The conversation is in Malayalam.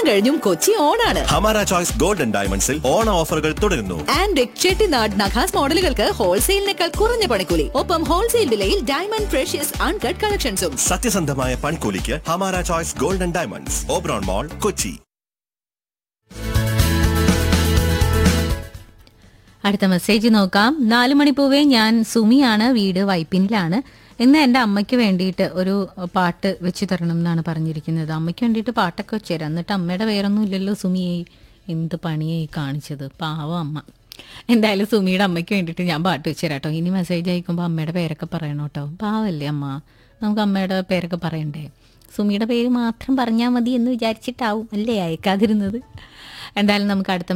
കഴിഞ്ഞും കൊച്ചി ഓണാണ് ഹമാര ചോയ്സ് ഗോൾഡൻ ഡയമണ്ട്സിൽ ഓണ ഓഫറുകൾ തുടരുന്നു ആൻഡ് ചെട്ടിനാട് നഖാസ് മോഡലുകൾക്ക് ഹോൾസെയിലിനേക്കാൾ കുറഞ്ഞ പണിക്കൂലി ഒപ്പം ഹോൾസെയിൽ വിലയിൽ ഡയമണ്ട് ഫ്രഷ്യസ് അൺകട്ട് കളക്ഷൻസും സത്യസന്ധമായ പൺകൂലിക്ക് ഹമാര choice golden diamonds Oberon mall Kochi അടുത്ത മെസ്സേജ് നോക്കാം നാല് മണിപ്പൂവേ ഞാൻ സുമിയാണ് വീട് വൈപ്പിനിലാണ് ഇന്ന് എൻ്റെ അമ്മയ്ക്ക് വേണ്ടിയിട്ട് ഒരു പാട്ട് വെച്ച് തരണം എന്നാണ് പറഞ്ഞിരിക്കുന്നത് അമ്മയ്ക്ക് വേണ്ടിയിട്ട് പാട്ടൊക്കെ വെച്ചുതരാം എന്നിട്ട് അമ്മയുടെ പേരൊന്നും ഇല്ലല്ലോ സുമിയെ എന്ത് പണിയായി കാണിച്ചത് പാവം അമ്മ എന്തായാലും സുമിയുടെ അമ്മയ്ക്ക് വേണ്ടിയിട്ട് ഞാൻ പാട്ട് വെച്ചുതരാം കേട്ടോ ഇനി മെസ്സേജ് അയക്കുമ്പോൾ അമ്മയുടെ പേരൊക്കെ പറയണം കേട്ടോ പാവല്ലേ അമ്മ നമുക്ക് അമ്മയുടെ പേരൊക്കെ പറയണ്ടേ സുമിയുടെ പേര് മാത്രം പറഞ്ഞാൽ മതി എന്ന് വിചാരിച്ചിട്ടാവും അല്ലേ അയക്കാതിരുന്നത് എന്തായാലും നമുക്ക് അടുത്ത